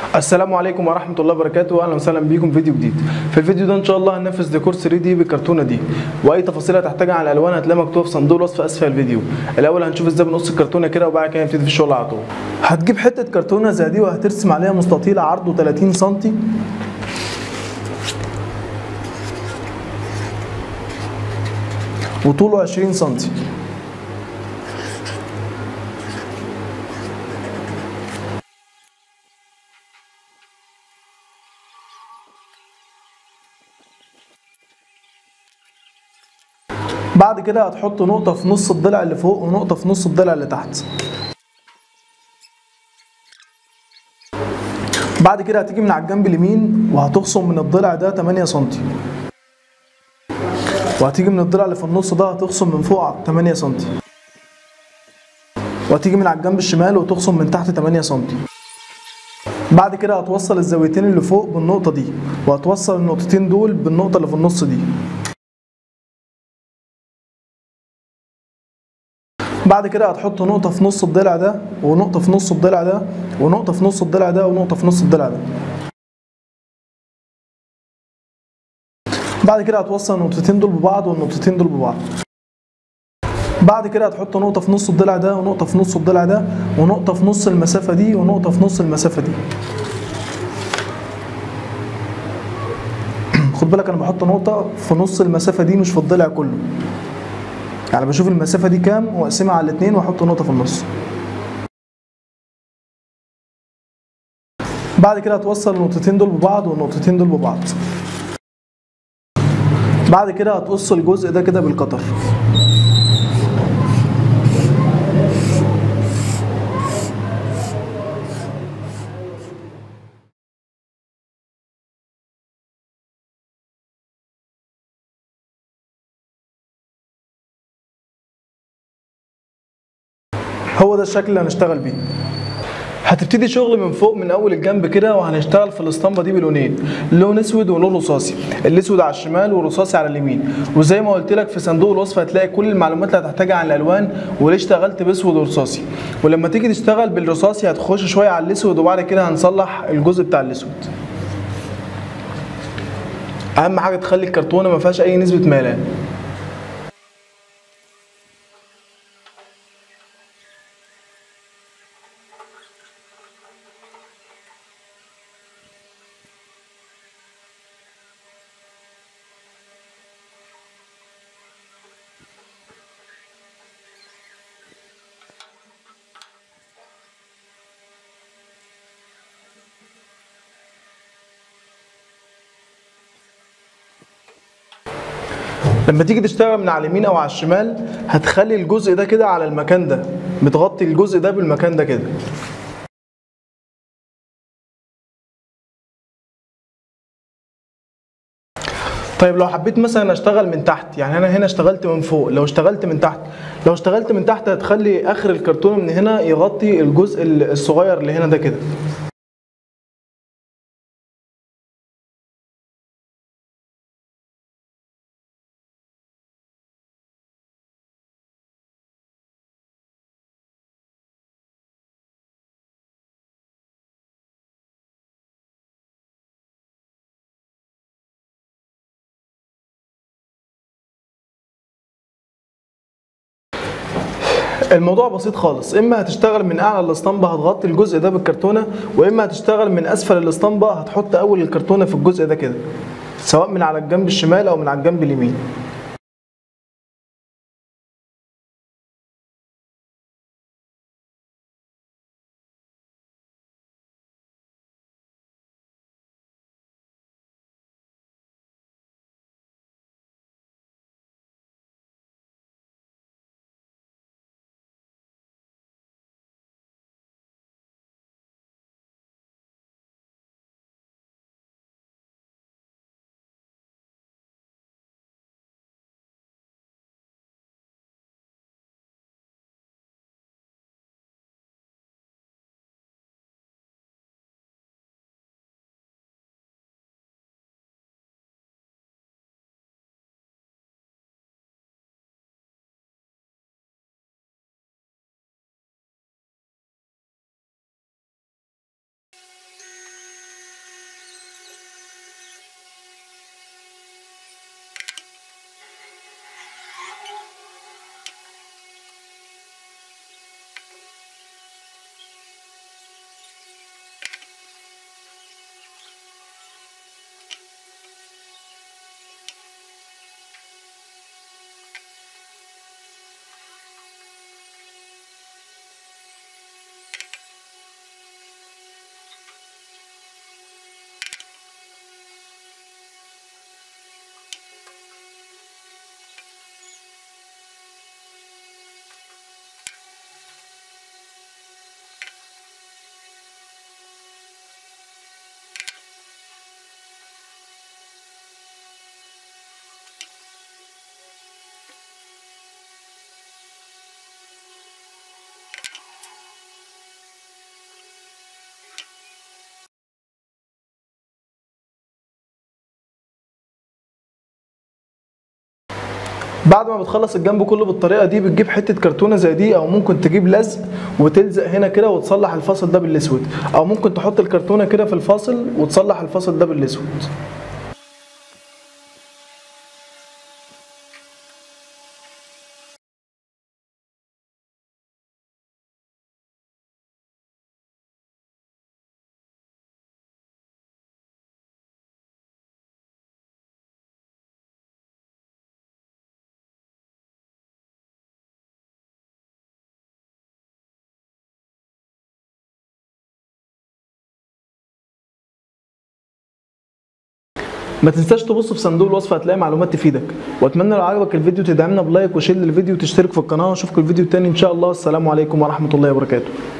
السلام عليكم ورحمة الله وبركاته أهلا وسهلا بيكم في فيديو جديد في الفيديو ده إن شاء الله هننفذ ديكور 3 دي بالكرتونة دي وأي تفاصيل هتحتاجها على الألوان هتلاقيها مكتوبة في صندوق الوصف أسفل الفيديو الأول هنشوف إزاي بنقص الكرتونة كده وبعد كده نبتدي في الشغل على طول هتجيب حتة كرتونة زي دي وهترسم عليها مستطيل عرضه 30 سم وطوله 20 سم بعد كده هتحط نقطة في نص الضلع اللي فوق ونقطة في نص الضلع اللي تحت بعد كده هتيجي من على الجنب اليمين وهتخصم من الضلع ده 8 سم وهتيجي من الضلع اللي في النص ده هتخصم من فوق 8 سم وهتيجي من على الجنب الشمال وتخصم من تحت 8 سم بعد كده هتوصل الزاويتين اللي فوق بالنقطة دي وهتوصل النقطتين دول بالنقطة اللي في النص دي بعد كده هتحط نقطة في نص الضلع ده ونقطة في نص الضلع ده ونقطة في نص الضلع ده ونقطة في نص الضلع ده بعد كده هتوصل النقطتين دول ببعض والنقطتين دول ببعض بعد كده هتحط نقطة في نص الضلع ده ونقطة في نص الضلع ده ونقطة في نص المسافة دي ونقطة في نص المسافة دي خد بالك انا بحط نقطة في نص المسافة دي مش في الضلع كله يعني بشوف المسافة دي كام واقسمها على الاتنين واحط نقطة في النص بعد كده هتوصل النقطتين دول ببعض والنقطتين دول ببعض بعد كده هتقص الجزء ده كده بالقطر هو ده الشكل اللي هنشتغل بيه هتبتدي شغل من فوق من اول الجنب كده وهنشتغل في الاسطمبه دي بلونين لون اسود ولون رصاصي الاسود على الشمال والرصاصي على اليمين وزي ما قلت لك في صندوق الوصف هتلاقي كل المعلومات اللي هتحتاجها عن الالوان وليه اشتغلت باسود ورصاصي ولما تيجي تشتغل بالرصاصي هتخش شويه على الاسود وبعد كده هنصلح الجزء بتاع الاسود اهم حاجه تخلي الكرتونه ما فيهاش اي نسبه ميلان لما تيجي تشتغل من على اليمين او على الشمال هتخلي الجزء ده كده على المكان ده متغطي الجزء ده بالمكان ده كده طيب لو حبيت مثلا اشتغل من تحت يعني انا هنا اشتغلت من فوق لو اشتغلت من تحت لو اشتغلت من تحت هتخلي اخر الكرتونه من هنا يغطي الجزء الصغير اللي هنا ده كده الموضوع بسيط خالص اما هتشتغل من اعلى الاسطمبه هتغطي الجزء ده بالكرتونه واما هتشتغل من اسفل الاسطمبه هتحط اول الكرتونه في الجزء ده كده سواء من على الجنب الشمال او من على الجنب اليمين بعد ما بتخلص الجنب كله بالطريقه دي بتجيب حته كرتونه زي دي او ممكن تجيب لزق وتلزق هنا كده وتصلح الفاصل ده بالاسود او ممكن تحط الكرتونه كده في الفاصل وتصلح الفاصل ده بالاسود ما تنساش تبص في صندوق الوصف هتلاقي معلومات تفيدك واتمنى لو عجبك الفيديو تدعمنا بلايك وشير للفيديو وتشترك في القناه واشوفكم الفيديو التاني ان شاء الله السلام عليكم ورحمه الله وبركاته